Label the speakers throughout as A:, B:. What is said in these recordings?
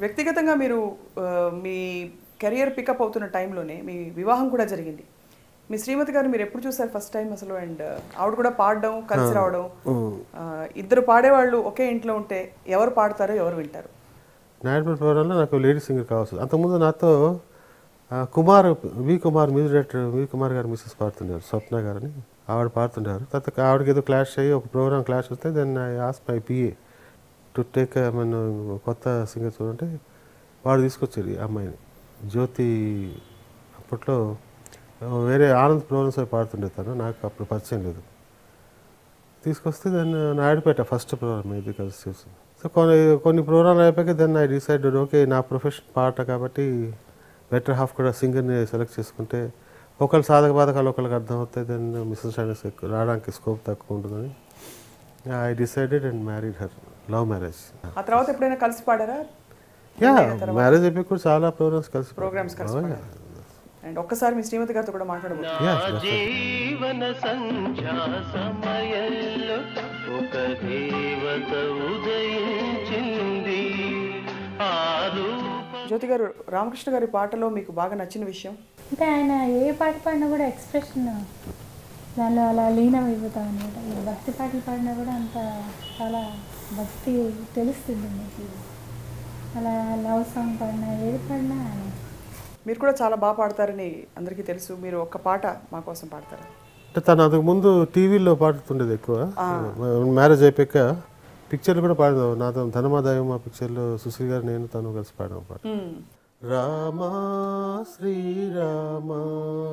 A: వ్యక్తిగతంగా మీరు ఆ, మీ కెరియర్ పికప్ అవుతున్న టైంలోనే మీ వివాహం కూడా జరిగింది మీ శ్రీమతి గారు మీరు ఎప్పుడు చూసారు ఫస్ట్ టైం అసలు అండ్ ఆవిడ కూడా పాడడం కలిసి రావడం ఆ, ఇద్దరు పాడేవాళ్ళు ఒకే ఇంట్లో ఉంటే ఎవరు పాడతారో ఎవరు వింటారు
B: నాయుడుపేట ప్రోగ్రాంలో నాకు లేడీ సింగర్ కావాల్సి అంతకుముందు నాతో ఆ, Kumar V Kumar music director V Kumar garu మిస్సెస్ పాడుతున్నారు స్వప్న గారని ఆవిడ పాడుతుంటారు తర్వాత ఆవిడకి ఏదో క్లాష్ అయ్యి ఒక ప్రోగ్రామ్ క్లాష్ వస్తే then I ask my PA to take మన కొత్త సింగర్ చూడంటే వాడు తీసుకొచ్చారు ఈ అమ్మాయిని జ్యోతి అప్పట్లో వేరే ఆనంద్ ప్రోగ్రామ్స్ అవి పాడుతుండే తను నాకు అప్పుడు పరిచయం లేదు తీసుకొస్తే దెన్ నాయుడుపేట ఫస్ట్ ప్రోగ్రామ్ ఇది కలిసి చూసింది సో కొన్ని కొన్ని ప్రోగ్రాంలు అయిపోయాక దెన్ ఐ డిసైడ్ ఓకే నా ప్రొఫెషన్ పాట కాబట్టి బెటర్ హాఫ్ కూడా సింగర్ని సెలెక్ట్ చేసుకుంటే ఒకళ్ళు సాధక బాధకాలు ఒకరికి అర్థం అవుతాయి దెన్ మిస్అండర్స్టాండింగ్స్ ఎక్కువ రావడానికి స్కోప్ తక్కువ ఉంటుందని I decided and married her love marriage
A: ఆ తర్వాత ఎప్పుడైనా కలిసి పాడారా
B: యా మ్యారేజ్ అయిపోయి కూడా చాలా ప్రోగ్రామ్స్ కలిసి
A: ప్రోగ్రామ్స్ కలిసి పాడారు అండ్ ఒక్కసారి మీ శ్రీమతి గారితో కూడా మాట్లాడబోతున్నారు
B: Yeah,
C: జీవన సంధ్యా సమయంలో ఒక దేవత ఉదయించింది ఆ రూప
A: జ్యోతి గారు రామకృష్ణ గారి పాటలో మీకు బాగా నచ్చిన విషయం
D: అంటే ఆయన ఏ పాట పాడినా కూడా ఎక్స్ప్రెషన్ దానిలో అలా లీనం అయిపోతాం అనమాట ఈ భక్తి పాటలు పాడినా కూడా అంత చాలా భక్తి తెలుస్తుంది మీకు అలా లవ్ సాంగ్ పాడినా ఏది పాడినా
A: మీరు కూడా చాలా బాగా పాడతారని అందరికీ తెలుసు మీరు ఒక్క పాట మా కోసం పాడతారా
B: అంటే తను అంతకు ముందు టీవీలో పాడుతుండేది ఎక్కువ మ్యారేజ్ అయిపోయాక పిక్చర్లు కూడా పాడదు నాతో ధనమాదాయం మా పిక్చర్లో సుశీల్ గారు నేను తను కలిసి పాడాం పాట
A: మ్మ్.
B: రామా శ్రీరామా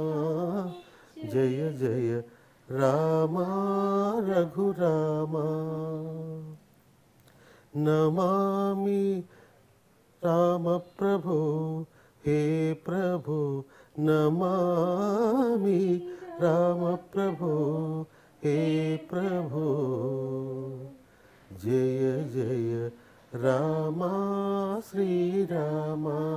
B: జయ జయ రామా రఘురామా నమామి రామ ప్రభు హే ప్రభు నమామి రామ ప్రభు హే ప్రభు జయ జయ రామా శ్రీరామా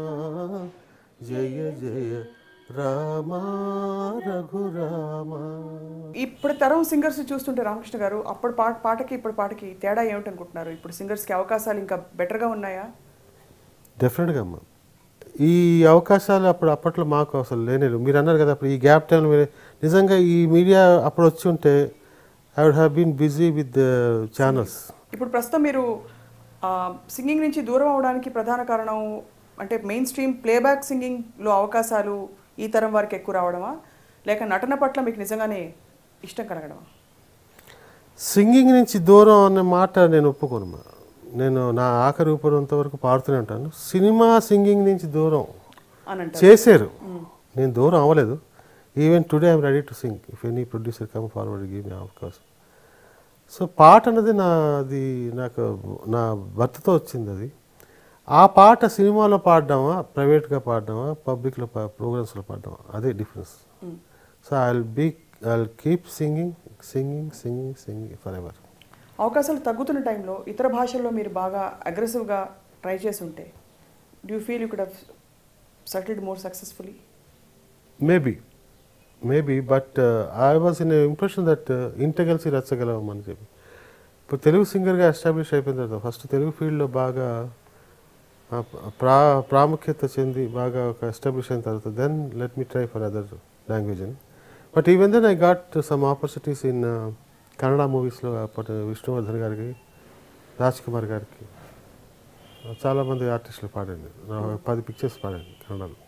B: జయ జయ రామా రఘురామా
A: ఇప్పుడు తరం సింగర్స్ చూస్తుంటే రామకృష్ణ గారు అప్పుడు పాట పాటకి ఇప్పుడు పాటకి తేడా ఏమిటనుకుంటున్నారు ఇప్పుడు సింగర్స్కి అవకాశాలు ఇంకా బెటర్గా ఉన్నాయా
B: డెఫినెట్గా అమ్మ ఈ అవకాశాలు అప్పుడు అప్పట్లో మాకు అసలు లేనే లేవు మీరు అన్నారు కదా అప్పుడు ఈ గ్యాప్ టైంలో మీరు నిజంగా ఈ మీడియా అప్పుడు వచ్చి ఉంటే I would have been busy with channels
A: ఇప్పుడు ప్రస్తుతం మీరు సింగింగ్ నుంచి దూరం అవడానికి ప్రధాన కారణం అంటే మెయిన్ స్ట్రీమ్ ప్లేబ్యాక్ సింగింగ్లో అవకాశాలు ఈ తరం వారికి ఎక్కువ రావడమా లేక నటన పట్ల మీకు నిజంగానే ఇష్టం కలగడమా
B: సింగింగ్ నుంచి దూరం అనే మాట నేను ఒప్పుకోను అమ్మా. నేను నా ఆఖరి ఊపినంత వరకు పాడుతూనే ఉంటాను సినిమా సింగింగ్ నుంచి దూరం
A: అని అంటారు
B: చేశారు నేను దూరం అవ్వలేదు even today I'm ready to sing if any producer come forward give me అవకాశం సో పాట అన్నది నాది నాకు నా భర్తతో వచ్చింది అది ఆ పాట సినిమాలో పాడడమా ప్రైవేట్గా పాడడమా పబ్లిక్లో ప్రోగ్రామ్స్లో పాడడమా అదే difference so I will be I will keep singing singing singing singing forever
A: అవకాశాలు తగ్గుతున్న టైంలో ఇతర భాషల్లో మీరు బాగా అగ్రెసివ్గా ట్రై చేసి ఉంటే do feel you could have settled more successfully
B: maybe maybe but I was in impression that ఇంట కలిసి రచ్చగలవం అని చెప్పి ఇప్పుడు తెలుగు సింగర్గా ఎస్టాబ్లిష్ అయిపోయిన తర్వాత ఫస్ట్ తెలుగు ఫీల్డ్లో బాగా ఆ, ప్రా ప్రాముఖ్యత చెంది బాగా ఒక ఎస్టాబ్లిష్ అయిన తర్వాత then let me try for other language అని but even then I got some opportunities in Kannada మూవీస్లో అప్పటి విష్ణువర్ధన్ గారికి రాజ్ కుమార్ గారికి చాలామంది ఆర్టిస్టులు పాడండి నా పది పిక్చర్స్ పాడండి కన్నడలో